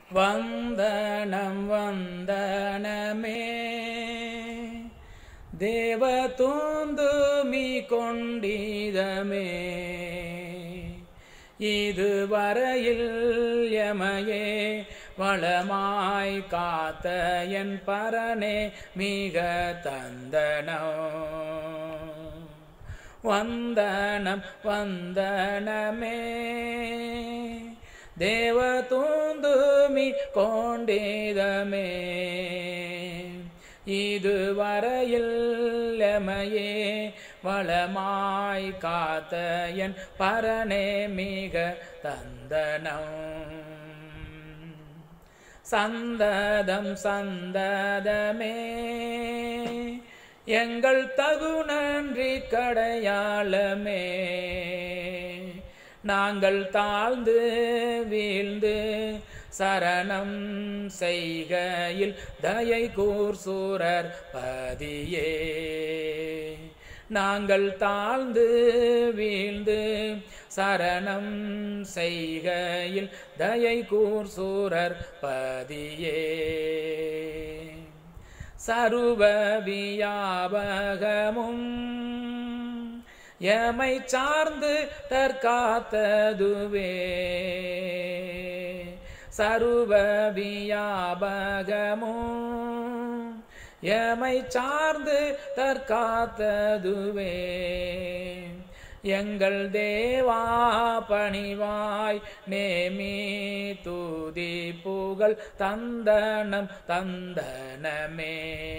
வந்தனம் வந்தனமே தேவ தூந்துமி கொண்டிதமே இதுவரையில் எமையே வளமாய் காத்த என் பரனே மிக தந்தனோ வந்தனம் வந்தனமே தேவ தூந்துமி கொண்டிதமே இதுவரையில் எமையே வளமாய் காத்த என் பரனே மிக தந்தனம் சந்ததம் சந்ததமே எங்கள் தகு நன்றி கடையாளமே நாங்கள் தாழ்ந்து வீழ்ந்து சரணம் செய்கையில் தயை கூர் சூரர் பதியே நாங்கள் தாழ்ந்து வீழ்ந்து சரணம் செய்கையில் தயை கூர் சூரர் பதியே சருவ வியாபகமும் எமை சார்ந்து தற்காத்ததுவே சருவ வியாபகமும் எமை சார்ந்து தற்காத்ததுவே எங்கள் தேவா பணிவாய் நேமி தூதி புகழ் தந்தனம் தந்தனமே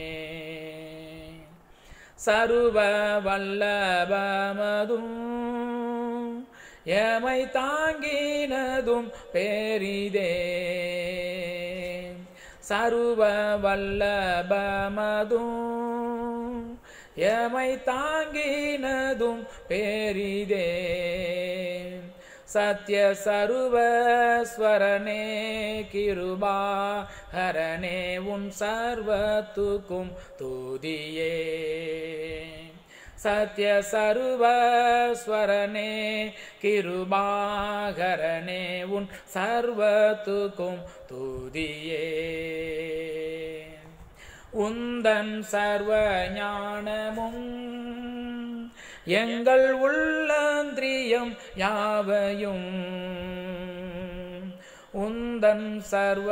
சருவ வல்லபமதும் எமை தாங்கினதும் பேரிதே சருவ வல்லபமதும் எமை தாங்கினதும் பேரிதே சத்ய சருவஸ்வரனே கிருபா ஹரனே உன் சர்வத்துக்கும் துதியே சத்ய சருவஸ்வரனே கிருபாகரனே உன் சர்வத்துக்கும் துதியே உந்தன் சர்வ ஞானமும் எங்கள் உள்ளந்திரியம் யாவையும் உந்தன் சர்வ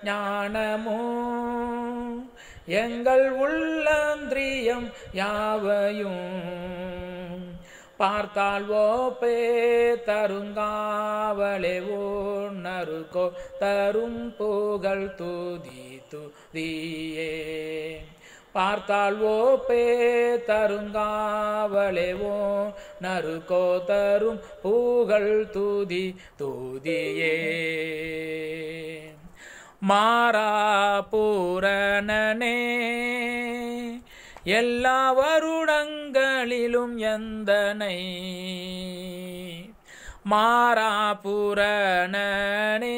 ஞானமும் எங்கள் உள்ளந்திரியம் யாவையும் பார்த்தால் ஓப்பே தருங்காவலே ஓன்னருக்கோ தரும் புகழ் தூதி துதியே பார்த்தால் ஓப்பே தருங்காவலே ஓ நறுக்கோ தரும் பூகள் தூதி தூதியே மாறா பூரணனே எல்லா வருடங்களிலும் எந்தனை மாறா பூரணனே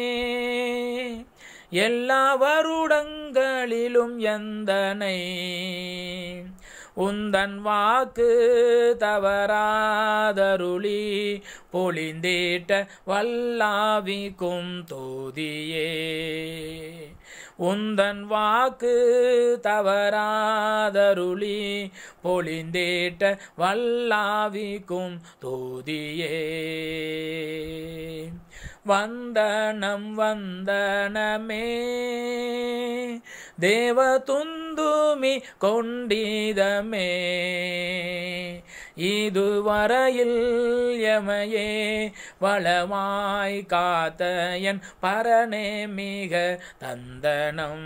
எல்லா வருடங்களிலும் எந்தனை உந்தன் வாக்கு தவறாதருளி பொழிந்தீட்ட வல்லாவிக்கும் தோதியே உந்தன் வாக்கு தவறாதருளி பொழிந்தேட்ட வல்லாவிக்கும் தோதியே வந்தனம் வந்தனமே தேவ துந்துமி கொண்டிதமே இதுவரையில் எமையே வளமாய் காத்த என் பரனே மிக தந்தனம்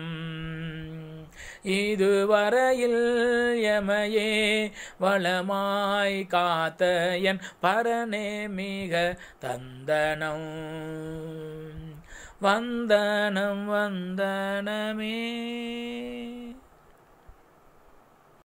இதுவரையில் எமையே வளமாய் காத்த என் பரனே மிக தந்தனம் வந்தனம் வந்தனமே